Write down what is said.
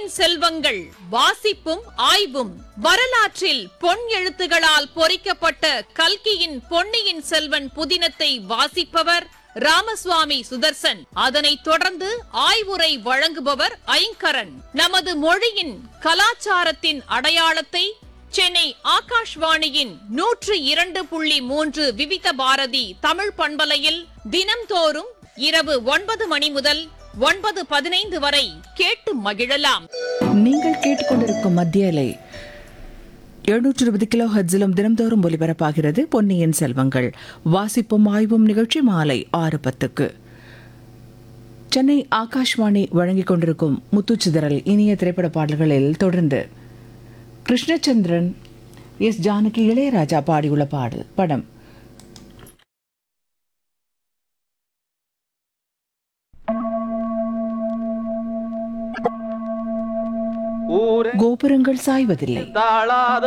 பொன்னியின் செல்வங்கள் வாசிப்பும் ஆய்வும் வரலாற்றில் பொன் எழுத்துகளால் பொறிக்கப்பட்ட கல்கியின் பொன்னியின் செல்வன் புதினத்தை வாசிப்பவர் ராமசுவாமி சுதர்சன் அதனைத் தொடர்ந்து ஆய்வுரை வழங்குபவர் ஐங்கரன் நமது மொழியின் கலாச்சாரத்தின் அடையாளத்தை சென்னை ஆகாஷ்வாணியின் நூற்று இரண்டு புள்ளி மூன்று விவித பாரதி தமிழ் பண்பலையில் தினம்தோறும் இரவு ஒன்பது மணி முதல் ஒன்பது பதினைந்து வரை கேட்டு மகிழலாம் நீங்கள் கேட்டுக்கொண்டிருக்கும் மத்திய அலை எழுநூற்று இருபது கிலோ ஹட்ஸிலும் தினம்தோறும் ஒலிபரப்பாகிறது பொன்னியின் செல்வங்கள் வாசிப்பும் ஆய்வும் நிகழ்ச்சி மாலை ஆறு பத்துக்கு சென்னை ஆகாஷ்வாணி வழங்கிக் கொண்டிருக்கும் முத்துச்சிதறல் இனிய திரைப்பட பாடல்களில் தொடர்ந்து கிருஷ்ணச்சந்திரன் எஸ் ஜானகி இளையராஜா பாடியுள்ள பாடல் படம் ஊரே கோபுரங்கள் சாய்வதில்லை தாழாத